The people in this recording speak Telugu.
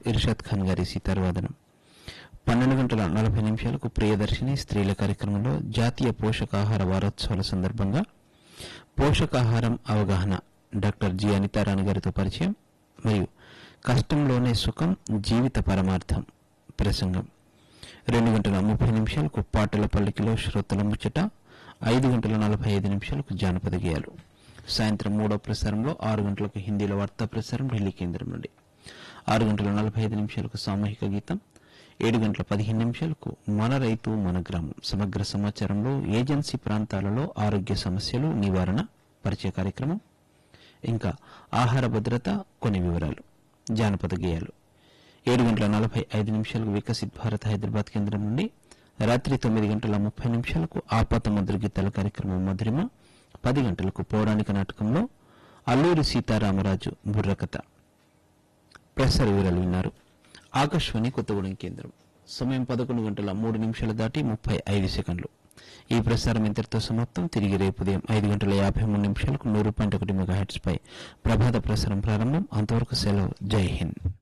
ఇర్షాద్ ఖాన్ గారి సితార్వాదనం పన్నెండు గంటల నలభై నిమిషాలకు ప్రియదర్శిని స్త్రీల కార్యక్రమంలో జాతీయ పోషకాహార వారోత్సవాల సందర్భంగా పోషకాహారం అవగాహన డాక్టర్ జి అనితారాణి గారితో పరిచయం మరియు కష్టంలోనే సుఖం జీవిత పరమార్థం ప్రసంగం రెండు గంటల ముప్పై నిమిషాలకు పాటల పల్లికిలో శ్రోతల ముచ్చట ఐదు గంటల నలభై ఐదు నిమిషాలకు జానపద గేయాలు సాయంత్రం మూడో ప్రసారంలో ఆరు గంటలకు హిందీలో వార్తా ప్రసారం ఢిల్లీ కేంద్రం నుండి ఆరు గంటల నలభై ఐదు నిమిషాలకు సామూహిక గీతం ఏడు గంటల పదిహేను నిమిషాలకు మన రైతు మన గ్రామం సమగ్ర సమాచారంలో ఏజెన్సీ ప్రాంతాలలో ఆరోగ్య సమస్యలు నివారణ పరిచయ కార్యక్రమం ఇంకా ఆహార భద్రత కొన్ని వివరాలు జానపద గేయాలు ఏడు గంటల నలభై ఐదు నిమిషాలకు వికసిత్ భారత్ హైదరాబాద్ కేంద్రం నుండి రాత్రి తొమ్మిది గంటల ముప్పై నిమిషాలకు ఆపాత మధుర గీతాల కార్యక్రమం మధురిమ పది గంటలకు పౌరాణిక నాటకంలో అల్లూరి సీతారామరాజు బుర్రకథ ప్రసార వివరాలు విన్నారు ఆకాశవాణి కొత్తగూడెం కేంద్రం సమయం పదకొండు గంటల మూడు నిమిషాలు దాటి ముప్పై ఐదు సెకండ్లు ఈ ప్రసారం ఇంతటితో సమాప్తం తిరిగి రేపు ఉదయం ఐదు గంటల యాభై మూడు నిమిషాలకు నూరు పాయింట్ ఒకటి మెగా పై ప్రభాత ప్రసారం ప్రారంభం అంతవరకు సెలవు జై హింద్